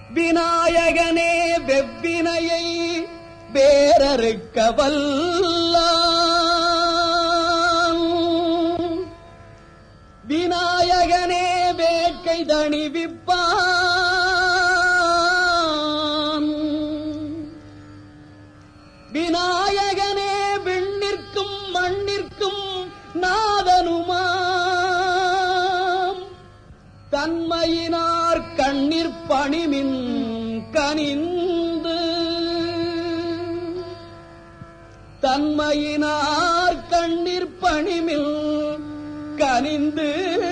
விநாயகனே வெவ்வினையை வேறறுக்க வல்லான் விநாயகனே வேட்கை தணிவிப்பான் விநாயகனே விண்ணிற்கும் மண்ணிற்கும் நாதனுமாம் தன்மையினார் கண்ணீர் பணிமின் கனிந்து தன்மையினார் கண்ணீர் பணிமில் கனிந்து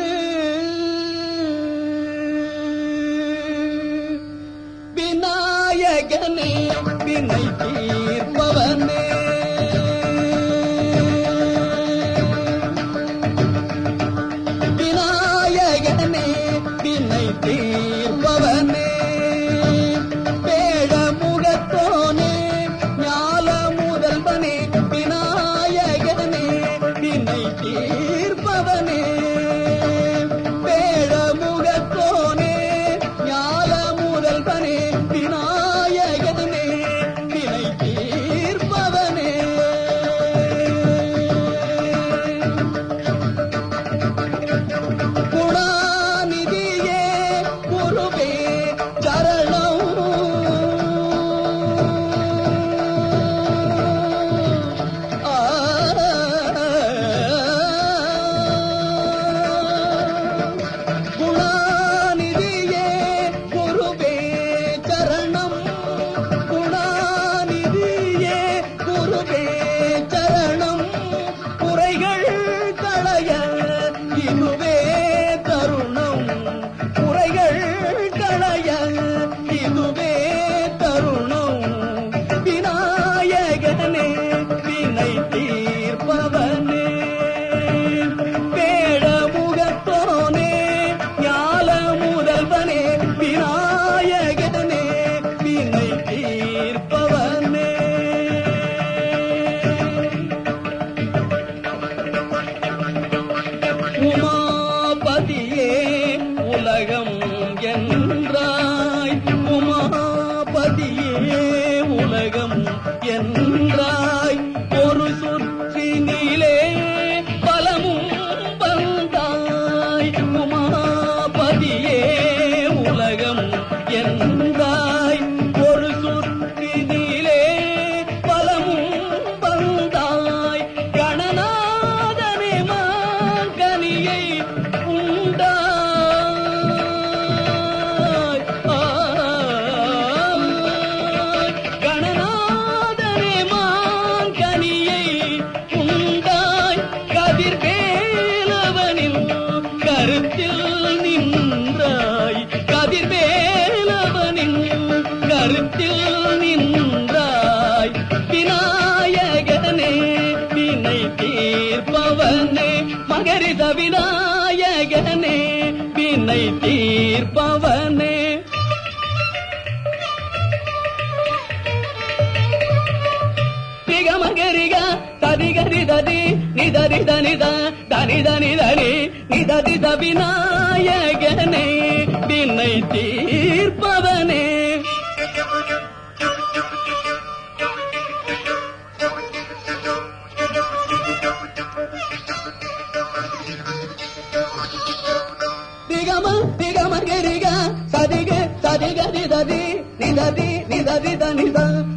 விநாயகனே வினை தீர்ப்பவனே விநாயகனே வினை தீர்ப்பவனே பேட முகத்தோனே ஞால முதல்வனே விநாயகனே வினை தீர்ப்பவனே பேட முகத்தோனே ஞால முதல்வனே விநாயகனே வினை தீர்ப்பவனே குணாநிதியே குருவே சரணம் ஆ. குணாநிதியே குருவே சரணம் குணாநிதியே குருவே சரணம் குறைகள் களைய இதுவே தருணம் குறைகள் களைய இதுவே தருணம் விநாயகனே வினை தீர்ப்பவனே பேட முகத்தோனே ஞால முதல்வனே விநாயகனே வினை தீர்ப்பவனே உமாபதியே உலகம் என்றாய் உமாபதியே உலகம் என்றாய் ஒரு சுற்றினிலே பலமும் வந்தாய் உமாபதியே உலகம் என்றாய் ஒரு சுற்றினிலே பலமும் வந்தாய் கணநாதனே மாங்கனியை உண்டாய் ஆய். கணநாதனே மாங்கனியை உண்டாய் கதிர்வேலவனின் கருத்தில் நின்றாய் கதிர்வேலவனின் கருத்தில் நின்றாய் விநாயகனே வினை தீர்ப்பவனே மகரித விநாயகனே வினை தீர்ப்பவனே திகமகரிக ததிகரி ததி நிதரி தனித தனி தனி தனி நிதரித விநாயகனே வினை தீர்ப்பவனே திகம திகமகரிக சதிக சதிகரி ததி நிததி நிதரி தனித